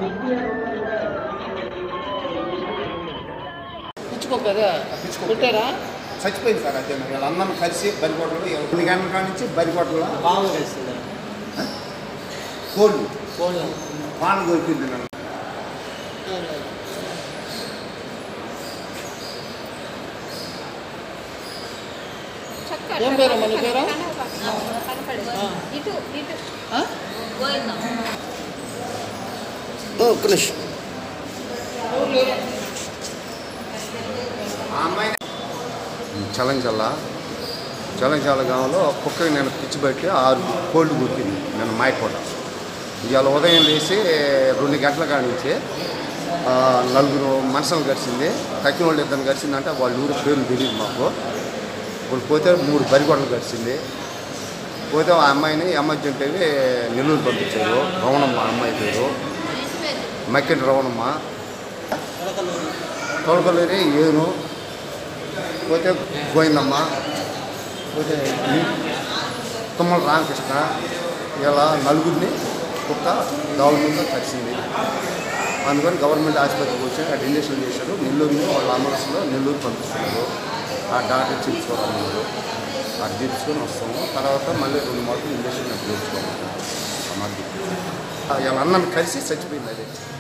పిచ్చుకోకదా కొట్టారా చచ్చిపోయింది సార్ అదే వీళ్ళ అన్నం కలిసి బరికోటలో ఎనిమిది గంటల కాడ నుంచి బరికోటలో పాము కలిసిందా కోళ్ళు ఫోన్ పాలు దొరికింది నన్ను ఏం పేరమ్మా నీ పేరు? ఆ. ఇటు ఇటు ఆ? గోవిందం ఒక్క నిమిషం ఎవరు లేరు ఆ అమ్మాయి చలంచల్ల చలంచల్ల గ్రామంలో కుక్కకి నేను పిచ్చి పెట్టి ఆరు కోళ్ళు గుర్తింది నేను మాయకోట ఇవాళ ఉదయం లేచి రెండు గంటల కాడి నుంచి ఆ, నలుగురు మనుషులు గడిచింది తక్కిన వాళ్ళు ఇద్దరు గడిచిందంటే వాళ్ళ ఊరి పేర్లు తెలియదు మాకు ఇప్పుడు పోతే మూడు బరిగొడలు గడిచింది పోతే ఆ అమ్మాయిని ఎమర్జెంట్ అవి నెల్లూరు పంపించారు రవణమ్మ అమ్మాయి పేరు మక్కిన రవణమ్మ తొలకలేని ఏను పోతే గోవిందమ్మ పోతే ఈ తుమ్మల రామకృష్ణ ఇలా నలుగురిని కుక్క గవర్నమెంట్ కలిసింది అందుకని గవర్నమెంట్ ఆసుపత్రికి వచ్చి అక్కడ ఇంజక్షన్ చేశారు నెల్లూరు వాళ్ళ అంబులెన్స్లో నెల్లూరు పంపిస్తున్నారు ఆ డాక్టర్ చూపించుకోవాలన్నారు అది చూపించుకొని వస్తాము తర్వాత మళ్ళీ రెండు మాటలు ఇంజక్షన్ తెచ్చుకోవాలి ఇలా అన్నం కలిసి చచ్చిపోయింది అది